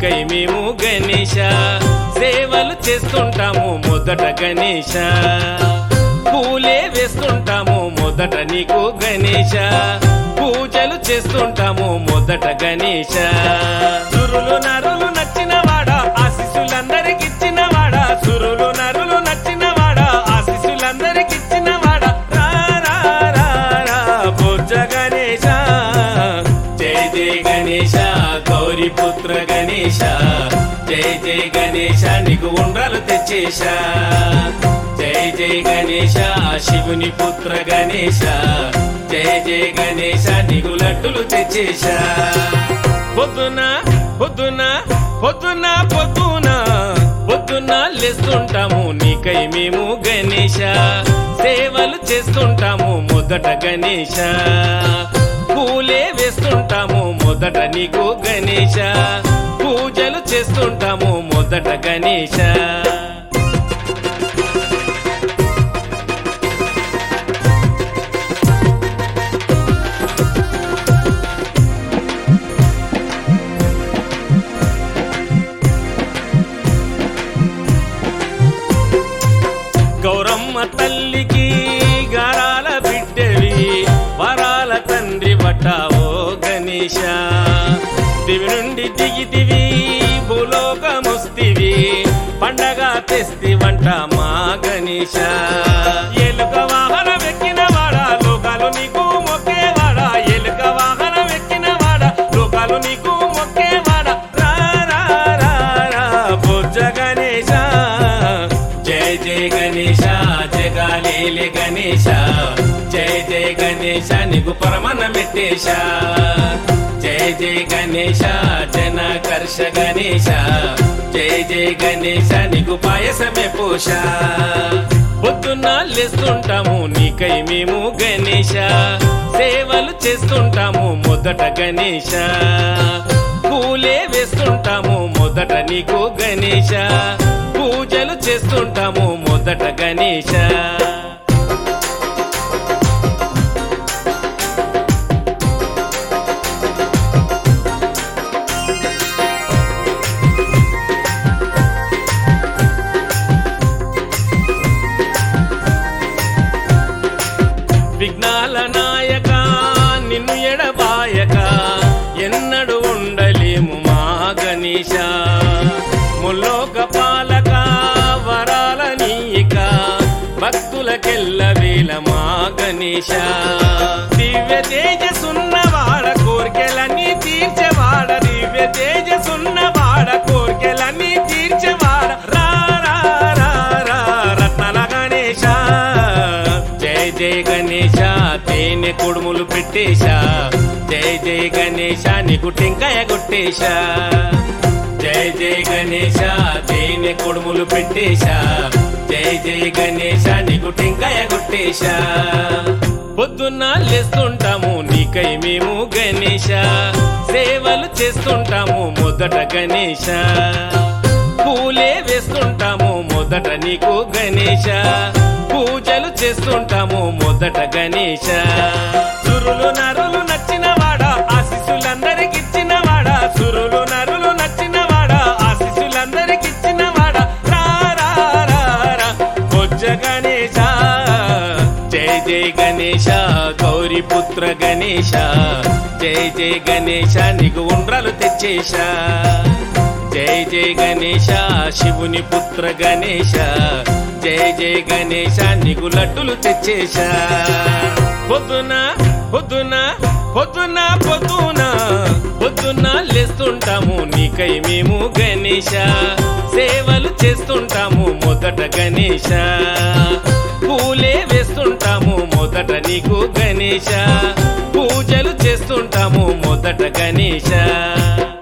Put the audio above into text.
నీకై మేము గణేశ సేవలు చేస్తుంటాము మొదట గణేశ పూలే వేస్తుంటాము మొదట నీకు గణేశ పూజలు చేస్తుంటాము మొదట గణేశ సురులు నరులు నచ్చిన వాడా ఆశీస్సులందరికిచ్చిన వాడా సురులు నరులు నచ్చిన వాడా ఆశీస్సులందరికిచ్చిన వాడా రా రా రా రా బొజ్జ గణేశ జై జై గణేశ గౌరీ పుత్ర గణేశ జై జై గణేశ నీకు ఉండ్రలు తెచ్చేశా జై జై గణేశ శివుని పుత్ర గణేశ జై జై గణేశ నీకు లడ్డులు తెచ్చేశా పొద్దున పొద్దున పొద్దున పొద్దున పొద్దున లేస్తుంటాము నీకై మేము గణేశ సేవలు చేస్తుంటాము మొదట గణేశ పూలే వేస్తుంటాము మొదట నీకు గణేశ పూజలు చేస్తుంటాము మొదట గణేశ గౌరమ్మ తల్లికి గారాల బిడ్డవి వరాల తండ్రి వటావో గణేశ దివి నుండి దిగితివి భూలోకముస్తివి పండగ తెస్తి వంట మా గణేశ ఎలుక వాహనం ఎక్కిన వాడా లోకాలు నీకు మొక్కేవాడా ఎలుక వాహనం ఎక్కిన వాడా లోకాలు నీకు మొక్కేవాడా రా రా రా రా బొజ్జ గణేశ జయ జయ గణేశ జగాలేలే గణేశ జయ జయ గణేశ నీకు పరమన మెట్టేశ జయ జయ గణేశ జన కర్ష గణేశ జయ జయ గణేశ నీకు పాయసమే పోష పొద్దున్న లేస్తుంటాము నీకై మేము గణేశ సేవలు చేస్తుంటాము మొదట గణేశ పూలే వేస్తుంటాము మొదట నీకు గణేశ పూజలు చేస్తుంటాము మొదట గణేశ విఘ్నాల నాయక నిన్ను ఎడబాయక ఎన్నడు ఉండలేము మా గణేశ ముల్లోక పాలక వరాల నీక భక్తులకెల్ల వేల మా గణేశ దివ్య తేజసున్నవాడ కోర్కెలన్నీ తీర్చేవాడ దివ్య తేజసున్నవాడ కోర్కెలన్నీ తీర్చేవాడ రా రా రా రా రత్నాల గణేశ జయ జయ గణేశ తేనె కొడుములు పెట్టేశా జయ జయ గణేశ నీకు టెంకాయ కొట్టేశా జయ జయ గణేశ తేనె కొడుములు పెట్టేశా జయ జయ గణేశ నీకు టెంకాయ కొట్టేశా పొద్దున్న లేస్తుంటాము నీకై మేము గణేశ సేవలు చేస్తుంటాము మొదట గణేశ పూలే వేస్తుంటాము మొదట నీకు గణేశ పూజలు చేస్తుంటాము మొదట గణేశ సురులు నరులు నచ్చిన వాడా ఆశీస్సులందరికిచ్చిన వాడా సురులు నరులు నచ్చిన వాడా ఆశీస్సులందరికిచ్చిన వాడా రా రా రా రా బొజ్జ గణేశ జై జై గణేశ గౌరీ పుత్ర గణేశ జై జై గణేశ నీకు ఉండ్రలు తెచ్చేశా జై జై గణేశ శివుని పుత్ర గణేశ జై జై గణేశ నీకు లడ్డులు తెచ్చేశా పొద్దున పొద్దున పొద్దున పొద్దున పొద్దున లేస్తుంటాము నీకై మేము గణేశ సేవలు చేస్తుంటాము మొదట గణేశ పూలే వేస్తుంటాము మొదట నీకు గణేశ పూజలు చేస్తుంటాము మొదట గణేశ